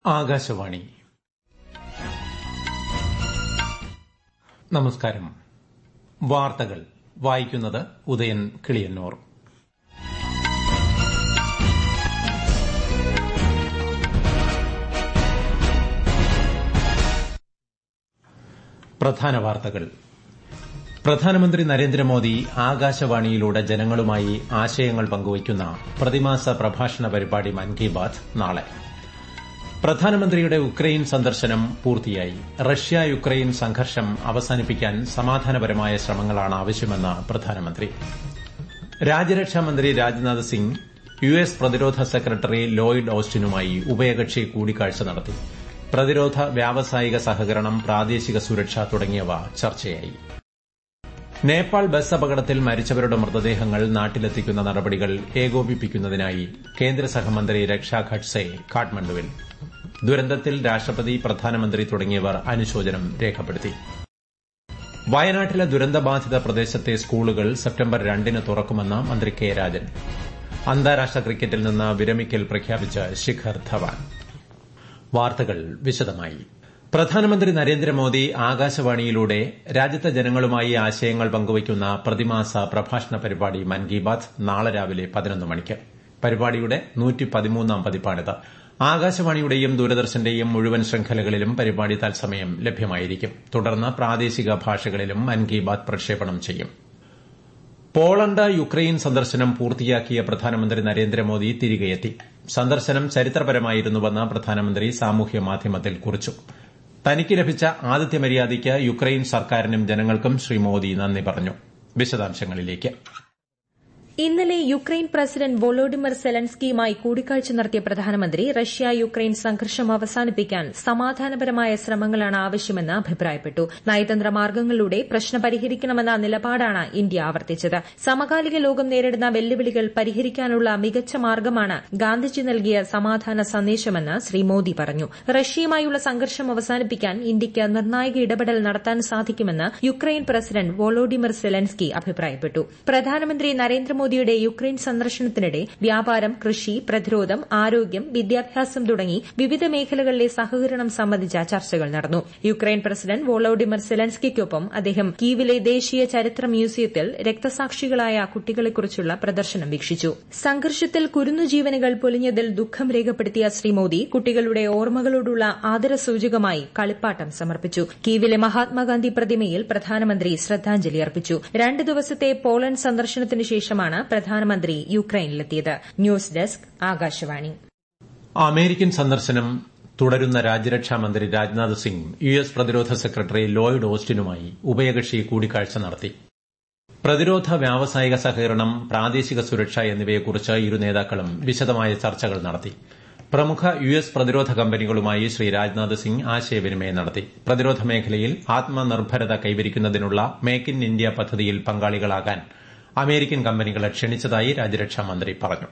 ആകാശവാണി നമസ്കാരം വാർത്തകൾ വായിക്കുന്നത് ഉദയൻ കിളിയന്നൂർ പ്രധാന വാർത്തകൾ പ്രധാനമന്ത്രി നരേന്ദ്രമോദി ആകാശവാണിയിലൂടെ ജനങ്ങളുമായി ആശയങ്ങൾ പങ്കുവയ്ക്കുന്ന പ്രതിമാസ പ്രഭാഷണ പരിപാടി മൻ കി ബാത് നാളെ പ്രധാനമന്ത്രിയുടെ ഉക്രൈൻ സന്ദർശനം പൂർത്തിയായി റഷ്യ യുക്രൈൻ സംഘർഷം അവസാനിപ്പിക്കാൻ സമാധാനപരമായ ശ്രമങ്ങളാണ് ആവശ്യമെന്ന് പ്രധാനമന്ത്രി രാജ്യരക്ഷാമന്ത്രി രാജ്നാഥ് സിംഗ് യു എസ് പ്രതിരോധ സെക്രട്ടറി ലോയിഡ് ഓസ്റ്റിനുമായി ഉഭയകക്ഷി കൂടിക്കാഴ്ച നടത്തി പ്രതിരോധ വ്യാവസായിക സഹകരണം പ്രാദേശിക സുരക്ഷ തുടങ്ങിയവ ചർച്ചയായി നേപ്പാൾ ബസ് അപകടത്തിൽ മരിച്ചവരുടെ മൃതദേഹങ്ങൾ നാട്ടിലെത്തിക്കുന്ന നടപടികൾ ഏകോപിപ്പിക്കുന്നതിനായി കേന്ദ്ര സഹമന്ത്രി രക്ഷാ ഖഡ്സെ കാഠ്മണ്ഡുവിൽ ദുരന്തത്തിൽ രാഷ്ട്രപതി പ്രധാനമന്ത്രി തുടങ്ങിയവർ അനുശോചനം രേഖപ്പെടുത്തി വയനാട്ടിലെ ദുരന്തബാധിത പ്രദേശത്തെ സ്കൂളുകൾ സെപ്റ്റംബർ രണ്ടിന് തുറക്കുമെന്ന് മന്ത്രി കെ രാജൻ അന്താരാഷ്ട്ര ക്രിക്കറ്റിൽ നിന്ന് വിരമിക്കൽ പ്രഖ്യാപിച്ച് ശിഖർ ധവാൻ വാർത്തകൾ വിശദമായി പ്രധാനമന്ത്രി നരേന്ദ്രമോദി ആകാശവാണിയിലൂടെ രാജ്യത്തെ ജനങ്ങളുമായി ആശയങ്ങൾ പങ്കുവയ്ക്കുന്ന പ്രതിമാസ പ്രഭാഷണ പരിപാടി മൻ കി ബാത് നാളെ രാവിലെ പതിനൊന്ന് മണിക്ക് പരിപാടിയുടെ നൂറ്റിപ്പതിമൂന്നാം പതിപ്പാണിത് ആകാശവാണിയുടെയും ദൂരദർശന്റെയും മുഴുവൻ ശൃംഖലകളിലും പരിപാടി തത്സമയം ലഭ്യമായിരിക്കും തുടർന്ന് പ്രാദേശിക ഭാഷകളിലും മൻ കി ബാത് പ്രക്ഷേപണം ചെയ്യും പോളണ്ട് യുക്രൈൻ സന്ദർശനം പൂർത്തിയാക്കിയ പ്രധാനമന്ത്രി നരേന്ദ്രമോദി തിരികെയെത്തി സന്ദർശനം ചരിത്രപരമായിരുന്നുവെന്ന് പ്രധാനമന്ത്രി സാമൂഹ്യ മാധ്യമത്തിൽ കുറിച്ചു തനിക്ക് ലഭിച്ച ആതിഥ്യ മര്യാദയ്ക്ക് യുക്രൈൻ സർക്കാരിനും ജനങ്ങൾക്കും ശ്രീ മോദി നന്ദി പറഞ്ഞു വിശദാംശങ്ങളിലേക്ക് ഇന്നലെ യുക്രൈൻ പ്രസിഡന്റ് വൊളോഡിമർ സെലൻസ്കിയുമായി കൂടിക്കാഴ്ച നടത്തിയ പ്രധാനമന്ത്രി റഷ്യ യുക്രൈൻ സംഘർഷം അവസാനിപ്പിക്കാൻ സമാധാനപരമായ ശ്രമങ്ങളാണ് ആവശ്യമെന്ന് അഭിപ്രായപ്പെട്ടു നയതന്ത്ര മാർഗ്ഗങ്ങളിലൂടെ പ്രശ്നം പരിഹരിക്കണമെന്ന നിലപാടാണ് ഇന്ത്യ ആവർത്തിച്ചത് സമകാലിക ലോകം നേരിടുന്ന വെല്ലുവിളികൾ പരിഹരിക്കാനുള്ള മികച്ച മാർഗ്ഗമാണ് ഗാന്ധിജി നൽകിയ സമാധാന സന്ദേശമെന്ന് ശ്രീ മോദി പറഞ്ഞു റഷ്യയുമായുള്ള സംഘർഷം അവസാനിപ്പിക്കാൻ ഇന്ത്യയ്ക്ക് നിർണായക ഇടപെടൽ നടത്താൻ സാധിക്കുമെന്ന് യുക്രൈൻ പ്രസിഡന്റ് വൊളോഡിമർ സെലൻസ്കി അഭിപ്രായപ്പെട്ടു പ്രധാനമന്ത്രി നരേന്ദ്രമോദി മോദിയുടെ യുക്രൈൻ സന്ദർശനത്തിനിടെ വ്യാപാരം കൃഷി പ്രതിരോധം ആരോഗ്യം വിദ്യാഭ്യാസം തുടങ്ങി വിവിധ മേഖലകളിലെ സഹകരണം സംബന്ധിച്ച ചർച്ചകൾ നടന്നു യുക്രൈൻ പ്രസിഡന്റ് വോളോഡിമർ സെലൻസ്കിക്കൊപ്പം അദ്ദേഹം കീവിലെ ദേശീയ ചരിത്ര മ്യൂസിയത്തിൽ രക്തസാക്ഷികളായ കുട്ടികളെക്കുറിച്ചുള്ള പ്രദർശനം വീക്ഷിച്ചു സംഘർഷത്തിൽ കുരുന്നുജീവനുകൾ പൊലിഞ്ഞതിൽ ദുഃഖം രേഖപ്പെടുത്തിയ ശ്രീ മോദി കുട്ടികളുടെ ഓർമ്മകളോടുള്ള ആദരസൂചകമായി കളിപ്പാട്ടം സമർപ്പിച്ചു കീവിലെ മഹാത്മാഗാന്ധി പ്രതിമയിൽ പ്രധാനമന്ത്രി ശ്രദ്ധാഞ്ജലി അർപ്പിച്ചു രണ്ട് ദിവസത്തെ പോളണ്ട് സന്ദർശനത്തിന് ശേഷമാണ് ആണ് പ്രധാനമന്ത്രി യുക്രൈനിലെത്തിയത് ന്യൂസ് ഡെസ്ക് ആകാശവാണി അമേരിക്കൻ സന്ദർശനം തുടരുന്ന രാജ്യരക്ഷാമന്ത്രി രാജ്നാഥ് സിംഗ് യു എസ് പ്രതിരോധ സെക്രട്ടറി ലോയിഡ് ഓസ്റ്റിനുമായി ഉഭയകക്ഷി കൂടിക്കാഴ്ച നടത്തി പ്രതിരോധ വ്യാവസായിക സഹകരണം പ്രാദേശിക സുരക്ഷ എന്നിവയെക്കുറിച്ച് ഇരു നേതാക്കളും വിശദമായ ചർച്ചകൾ നടത്തി പ്രമുഖ യു എസ് പ്രതിരോധ കമ്പനികളുമായി ശ്രീ രാജ്നാഥ് സിംഗ് ആശയവിനിമയം നടത്തി പ്രതിരോധ മേഖലയിൽ ആത്മനിർഭരത കൈവരിക്കുന്നതിനുള്ള മേക്ക് ഇൻ ഇന്ത്യ പദ്ധതിയിൽ പങ്കാളികളാകാൻ അമേരിക്കൻ കമ്പനികളെ ക്ഷണിച്ചതായി രാജ്യരക്ഷാമന്ത്രി പറഞ്ഞു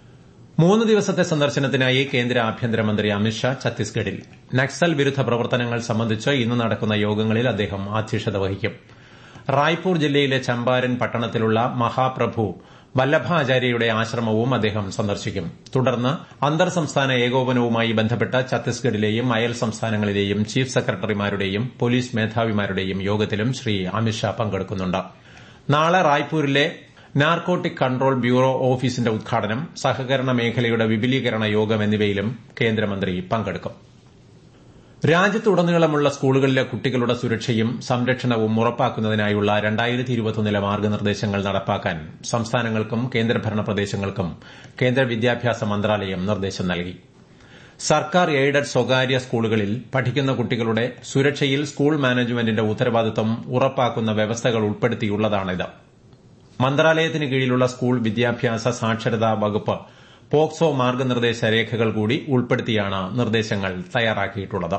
മൂന്ന് ദിവസത്തെ സന്ദർശനത്തിനായി കേന്ദ്ര ആഭ്യന്തരമന്ത്രി അമിത്ഷാ ഛത്തീസ്ഗഡിൽ നക്സൽ വിരുദ്ധ പ്രവർത്തനങ്ങൾ സംബന്ധിച്ച് ഇന്ന് നടക്കുന്ന യോഗങ്ങളിൽ അദ്ദേഹം അധ്യക്ഷത വഹിക്കും റായ്പൂർ ജില്ലയിലെ ചമ്പാരൻ പട്ടണത്തിലുള്ള മഹാപ്രഭു വല്ലഭാചാര്യയുടെ ആശ്രമവും അദ്ദേഹം സന്ദർശിക്കും തുടർന്ന് അന്തർ സംസ്ഥാന ഏകോപനവുമായി ബന്ധപ്പെട്ട ഛത്തീസ്ഗഡിലെയും അയൽ സംസ്ഥാനങ്ങളിലെയും ചീഫ് സെക്രട്ടറിമാരുടെയും പോലീസ് മേധാവിമാരുടെയും യോഗത്തിലും ശ്രീ അമിത്ഷാ പങ്കെടുക്കുന്നുണ്ട് നാളെ റായ്പൂരിലെ നാർക്കോട്ടിക് കൺട്രോൾ ബ്യൂറോ ഓഫീസിന്റെ ഉദ്ഘാടനം സഹകരണ മേഖലയുടെ വിപുലീകരണ യോഗം എന്നിവയിലും കേന്ദ്രമന്ത്രി പങ്കെടുക്കും രാജ്യത്തുടനീളമുള്ള സ്കൂളുകളിലെ കുട്ടികളുടെ സുരക്ഷയും സംരക്ഷണവും ഉറപ്പാക്കുന്നതിനായുള്ള ലെ മാർഗ്ഗനിർദ്ദേശങ്ങൾ നടപ്പാക്കാൻ സംസ്ഥാനങ്ങൾക്കും കേന്ദ്രഭരണ പ്രദേശങ്ങൾക്കും കേന്ദ്ര വിദ്യാഭ്യാസ മന്ത്രാലയം നിർദ്ദേശം നൽകി സർക്കാർ എയ്ഡഡ് സ്വകാര്യ സ്കൂളുകളിൽ പഠിക്കുന്ന കുട്ടികളുടെ സുരക്ഷയിൽ സ്കൂൾ മാനേജ്മെന്റിന്റെ ഉത്തരവാദിത്വം ഉറപ്പാക്കുന്ന വ്യവസ്ഥകൾ ഉൾപ്പെടുത്തിയുള്ളതാണിത് മന്ത്രാലയത്തിന് കീഴിലുള്ള സ്കൂൾ വിദ്യാഭ്യാസ സാക്ഷരതാ വകുപ്പ് പോക്സോ മാർഗ്ഗനിർദ്ദേശ രേഖകൾ കൂടി ഉൾപ്പെടുത്തിയാണ് നിർദ്ദേശങ്ങൾ തയ്യാറാക്കിയിട്ടുള്ളത്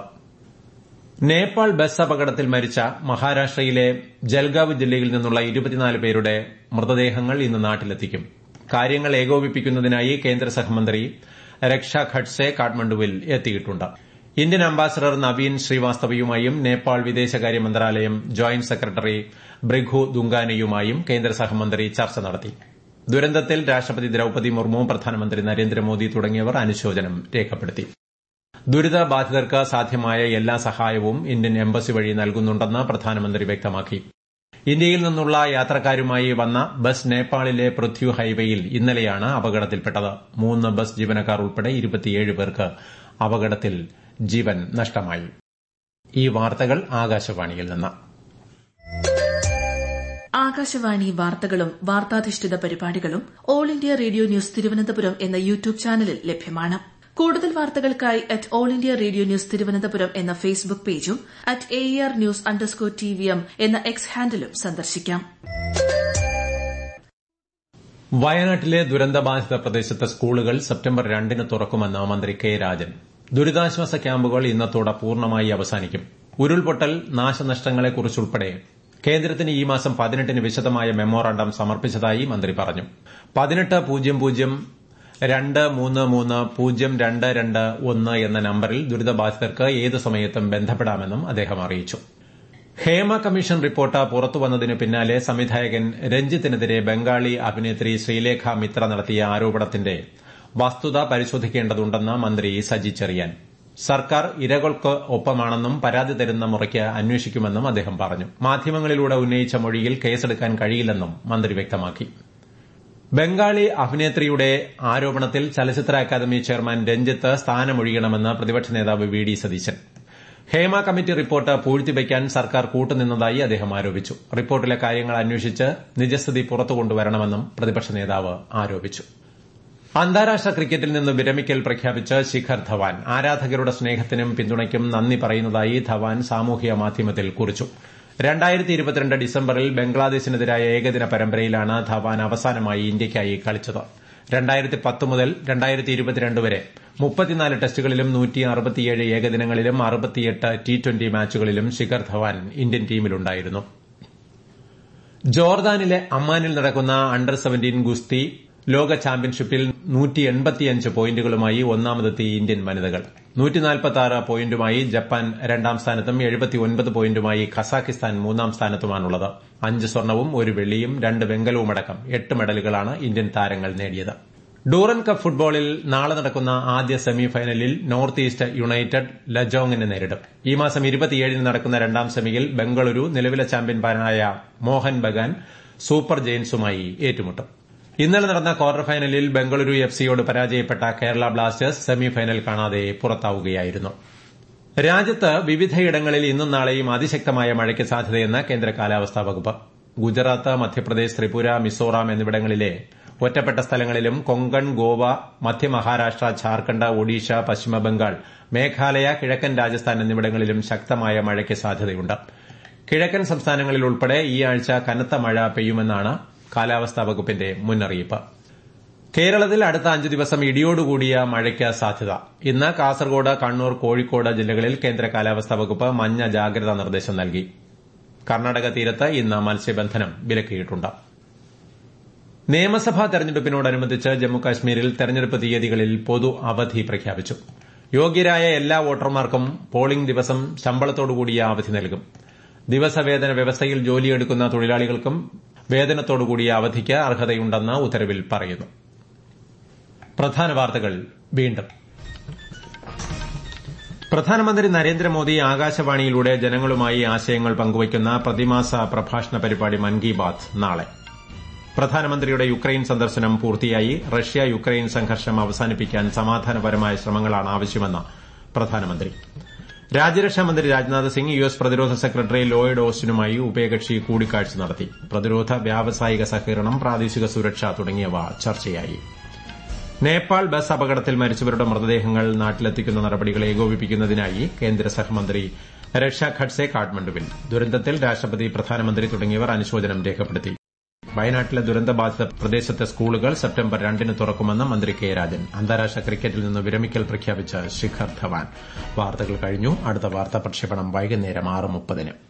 നേപ്പാൾ ബസ് അപകടത്തിൽ മരിച്ച മഹാരാഷ്ട്രയിലെ ജൽഗാവ് ജില്ലയിൽ നിന്നുള്ള ഇരുപത്തിനാല് പേരുടെ മൃതദേഹങ്ങൾ ഇന്ന് നാട്ടിലെത്തിക്കും കാര്യങ്ങൾ ഏകോപിപ്പിക്കുന്നതിനായി കേന്ദ്ര സഹമന്ത്രി രക്ഷാ ഖഡ്സെ കാഠ്മണ്ഡുവിൽ എത്തിയിട്ടുണ്ട് ഇന്ത്യൻ അംബാസഡർ നവീൻ ശ്രീവാസ്തവയുമായും നേപ്പാൾ വിദേശകാര്യ മന്ത്രാലയം ജോയിന്റ് സെക്രട്ടറി ബ്രിഘു ദുങ്കാനയുമായും കേന്ദ്ര സഹമന്ത്രി ചർച്ച നടത്തി ദുരന്തത്തിൽ രാഷ്ട്രപതി ദ്രൌപതി മുർമു പ്രധാനമന്ത്രി നരേന്ദ്രമോദി തുടങ്ങിയവർ അനുശോചനം രേഖപ്പെടുത്തി ദുരിതബാധിതർക്ക് സാധ്യമായ എല്ലാ സഹായവും ഇന്ത്യൻ എംബസി വഴി നൽകുന്നുണ്ടെന്ന് പ്രധാനമന്ത്രി വ്യക്തമാക്കി ഇന്ത്യയിൽ നിന്നുള്ള യാത്രക്കാരുമായി വന്ന ബസ് നേപ്പാളിലെ പൃഥ്വി ഹൈവേയിൽ ഇന്നലെയാണ് അപകടത്തിൽപ്പെട്ടത് മൂന്ന് ബസ് ജീവനക്കാർ ഉൾപ്പെടെ ഇരുപത്തിയേഴ് പേർക്ക് അപകടത്തിൽ ജീവൻ നഷ്ടമായി ഈ വാർത്തകൾ ആകാശവാണിയിൽ നിന്ന് ആകാശവാണി വാർത്തകളും വാർത്താധിഷ്ഠിത പരിപാടികളും all India radio news Thiruvananthapuram എന്ന യൂട്യൂബ് ചാനലിൽ ലഭ്യമാണ് കൂടുതൽ വാർത്തകൾക്കായി at all India radio news Thiruvananthapuram എന്ന ഫേസ്ബുക്ക് പേജും at A R news underscore T V M എന്ന എക്സ് ഹാൻഡിലും സന്ദർശിക്കാം വയനാട്ടിലെ ദുരന്തബാധിത പ്രദേശത്തെ സ്കൂളുകൾ സെപ്റ്റംബർ രണ്ടിന് തുറക്കുമെന്ന് മന്ത്രി കെ രാജൻ ദുരിതാശ്വാസ ക്യാമ്പുകൾ ഇന്നത്തോടെ പൂർണ്ണമായി അവസാനിക്കും ഉരുൾപൊട്ടൽ നാശനഷ്ടങ്ങളെക്കുറിച്ചുൾപ്പെടെ കേന്ദ്രത്തിന് ഈ മാസം പതിനെട്ടിന് വിശദമായ മെമ്മോറാണ്ടം സമർപ്പിച്ചതായി മന്ത്രി പറഞ്ഞു പതിനെട്ട് പൂജ്യം പൂജ്യം രണ്ട് മൂന്ന് മൂന്ന് പൂജ്യം രണ്ട് രണ്ട് ഒന്ന് എന്ന നമ്പറിൽ ദുരിതബാധിതർക്ക് ഏത് സമയത്തും ബന്ധപ്പെടാമെന്നും അദ്ദേഹം അറിയിച്ചു ഹേമ കമ്മീഷൻ റിപ്പോർട്ട് പുറത്തുവന്നതിന് പിന്നാലെ സംവിധായകൻ രഞ്ജിത്തിനെതിരെ ബംഗാളി അഭിനേത്രി ശ്രീലേഖ മിത്ര നടത്തിയ ആരോപണത്തിന്റെ വസ്തുത പരിശോധിക്കേണ്ടതുണ്ടെന്ന് മന്ത്രി സജി ചെറിയാൻ സർക്കാർ ഇരകൾക്ക് ഒപ്പമാണെന്നും പരാതി തരുന്ന മുറയ്ക്ക് അന്വേഷിക്കുമെന്നും അദ്ദേഹം പറഞ്ഞു മാധ്യമങ്ങളിലൂടെ ഉന്നയിച്ച മൊഴിയിൽ കേസെടുക്കാൻ കഴിയില്ലെന്നും മന്ത്രി വ്യക്തമാക്കി ബംഗാളി അഭിനേത്രിയുടെ ആരോപണത്തിൽ ചലച്ചിത്ര അക്കാദമി ചെയർമാൻ രഞ്ജിത്ത് സ്ഥാനമൊഴിയണമെന്ന് പ്രതിപക്ഷ നേതാവ് V D Satheesan Hema committee report പൂഴ്ത്തിവയ്ക്കാൻ സർക്കാർ കൂട്ടുനിന്നതായി അദ്ദേഹം ആരോപിച്ചു റിപ്പോർട്ടിലെ കാര്യങ്ങൾ അന്വേഷിച്ച് നിജസ്ഥിതി പുറത്തു കൊണ്ടുവരണമെന്നും പ്രതിപക്ഷ നേതാവ് ആരോപിച്ചു അന്താരാഷ്ട്ര ക്രിക്കറ്റിൽ നിന്ന് വിരമിക്കൽ പ്രഖ്യാപിച്ച് ശിഖർ ധവാൻ ആരാധകരുടെ സ്നേഹത്തിനും പിന്തുണയ്ക്കും നന്ദി പറയുന്നതായി ധവാൻ സാമൂഹ്യ മാധ്യമത്തിൽ കുറിച്ചു രണ്ടായിരത്തി ഇരുപത്തിരണ്ട് ഡിസംബറിൽ ബംഗ്ലാദേശിനെതിരായ ഏകദിന പരമ്പരയിലാണ് ധവാൻ അവസാനമായി ഇന്ത്യയ്ക്കായി കളിച്ചത് രണ്ടായിരത്തി പത്ത് മുതൽ രണ്ടായിരത്തി ഇരുപത്തിരണ്ട് വരെ മുപ്പത്തിനാല് ടെസ്റ്റുകളിലും നൂറ്റി അറുപത്തിയേഴ് ഏകദിനങ്ങളിലും അറുപത്തിയെട്ട് ടി ട്വന്റി മാച്ചുകളിലും ശിഖർ ധവാൻ ഇന്ത്യൻ ടീമിലുണ്ടായിരുന്നു ജോർദാനിലെ അമ്മാനിൽ നടക്കുന്ന അണ്ടർ സെവന്റീൻ ഗുസ്തി ലോക ചാമ്പ്യൻഷിപ്പിൽ നൂറ്റി എൺപത്തിയഞ്ച് പോയിന്റുകളുമായി ഒന്നാമതെത്തി ഇന്ത്യൻ വനിതകൾ നൂറ്റിനാൽപ്പത്തി പോയിന്റുമായി ജപ്പാൻ രണ്ടാം സ്ഥാനത്തും എഴുപത്തിയൊൻപത് പോയിന്റുമായി ഖസാക്കിസ്ഥാൻ മൂന്നാം സ്ഥാനത്തുമാണുള്ളത് അഞ്ച് സ്വർണവും ഒരു വെള്ളിയും രണ്ട് വെങ്കലവുമടക്കം എട്ട് മെഡലുകളാണ് ഇന്ത്യൻ താരങ്ങൾ നേടിയത് ഡൂറൻ കപ്പ് ഫുട്ബോളിൽ നാളെ നടക്കുന്ന ആദ്യ സെമി ഫൈനലിൽ നോർത്ത് ഈസ്റ്റ് യുണൈറ്റഡ് ലജോങ്ങിനെ നേരിടും ഈ മാസം ഇരുപത്തിയേഴിന് നടക്കുന്ന രണ്ടാം സെമിയിൽ ബംഗളൂരു നിലവിലെ ചാമ്പ്യന്മാരായ മോഹൻ ബഗാൻ സൂപ്പർ ജെയിൻസുമായി ഏറ്റുമുട്ടും ഇന്നലെ നടന്ന ക്വാർട്ടർ ഫൈനലിൽ ബംഗളൂരു എഫ് സിയോട് പരാജയപ്പെട്ട കേരള ബ്ലാസ്റ്റേഴ്സ് സെമിഫൈനൽ കാണാതെ പുറത്താവുകയായിരുന്നു രാജ്യത്ത് വിവിധയിടങ്ങളിൽ ഇന്നും നാളെയും അതിശക്തമായ മഴയ്ക്ക് സാധ്യതയെന്ന് കേന്ദ്ര കാലാവസ്ഥാ വകുപ്പ് ഗുജറാത്ത് മധ്യപ്രദേശ് ത്രിപുര മിസോറാം എന്നിവിടങ്ങളിലെ ഒറ്റപ്പെട്ട സ്ഥലങ്ങളിലും കൊങ്കൺ ഗോവ മധ്യ മഹാരാഷ്ട്ര ഝാർഖണ്ഡ് ഒഡീഷ പശ്ചിമബംഗാൾ മേഘാലയ കിഴക്കൻ രാജസ്ഥാൻ എന്നിവിടങ്ങളിലും ശക്തമായ മഴയ്ക്ക് സാധ്യതയുണ്ട് കിഴക്കൻ സംസ്ഥാനങ്ങളിൽ ഉൾപ്പെടെ ഈ ആഴ്ച കനത്ത മഴ പെയ്യുമെന്നാണ് കാലാവസ്ഥാ വകുപ്പിന്റെ മുന്നറിയിപ്പ് കേരളത്തിൽ അടുത്ത അഞ്ച് ദിവസം ഇടിയോടുകൂടിയ മഴയ്ക്ക് സാധ്യത ഇന്ന് കാസർഗോഡ് കണ്ണൂർ കോഴിക്കോട് ജില്ലകളിൽ കേന്ദ്ര കാലാവസ്ഥാ വകുപ്പ് മഞ്ഞ ജാഗ്രതാ നിർദ്ദേശം നൽകി കർണാടക തീരത്ത് ഇന്ന് മത്സ്യബന്ധനം വിലക്കിയിട്ടുണ്ട് നിയമസഭാ തെരഞ്ഞെടുപ്പിനോടനുബന്ധിച്ച് ജമ്മുകാശ്മീരിൽ തെരഞ്ഞെടുപ്പ് തീയതികളിൽ പൊതു അവധി പ്രഖ്യാപിച്ചു യോഗ്യരായ എല്ലാ വോട്ടർമാർക്കും പോളിംഗ് ദിവസം ശമ്പളത്തോടുകൂടിയ അവധി നൽകും ദിവസവേതന വ്യവസ്ഥയിൽ ജോലിയെടുക്കുന്ന തൊഴിലാളികൾക്കും വേതനത്തോടുകൂടിയ അവധിക്ക് അർഹതയുണ്ടെന്ന് ഉത്തരവിൽ പറയുന്നു പ്രധാന വാർത്തകൾ വീണ്ടും പ്രധാനമന്ത്രി നരേന്ദ്രമോദി ആകാശവാണിയിലൂടെ ജനങ്ങളുമായി ആശയങ്ങൾ പങ്കുവയ്ക്കുന്ന പ്രതിമാസ പ്രഭാഷണ പരിപാടി മൻ കി ബാത് നാളെ പ്രധാനമന്ത്രിയുടെ യുക്രൈൻ സന്ദർശനം പൂർത്തിയായി റഷ്യ യുക്രൈൻ സംഘർഷം അവസാനിപ്പിക്കാൻ സമാധാനപരമായ ശ്രമങ്ങളാണ് ആവശ്യമെന്ന് പ്രധാനമന്ത്രി രാജ്യരക്ഷാമന്ത്രി രാജ്നാഥ് സിംഗ് യു എസ് പ്രതിരോധ സെക്രട്ടറി ലോയിഡ് ഓസ്റ്റിനുമായി ഉഭയകക്ഷി കൂടിക്കാഴ്ച നടത്തി പ്രതിരോധ വ്യാവസായിക സഹകരണം പ്രാദേശിക സുരക്ഷ തുടങ്ങിയവ ചർച്ചയായി നേപ്പാൾ ബസ് അപകടത്തിൽ മരിച്ചവരുടെ മൃതദേഹങ്ങൾ നാട്ടിലെത്തിക്കുന്ന നടപടികൾ ഏകോപിപ്പിക്കുന്നതിനായി കേന്ദ്ര സഹമന്ത്രി രക്ഷ ഖഡ്സെ കാഠ്മണ്ഡുവിൽ ദുരന്തത്തിൽ രാഷ്ട്രപതി പ്രധാനമന്ത്രി തുടങ്ങിയവർ അനുശോചനം രേഖപ്പെടുത്തി വയനാട്ടിലെ ദുരന്തബാധിത പ്രദേശത്തെ സ്കൂളുകൾ സെപ്റ്റംബർ രണ്ടിന് തുറക്കുമെന്ന് മന്ത്രി കെ രാജൻ അന്താരാഷ്ട്ര ക്രിക്കറ്റിൽ നിന്ന് വിരമിക്കൽ പ്രഖ്യാപിച്ച ശിഖർ ധവാൻ വാർത്തകൾ കഴിഞ്ഞു അടുത്ത വാർത്താ പ്രക്ഷേപണം വൈകുന്നേരം ആറ് മുപ്പതിന്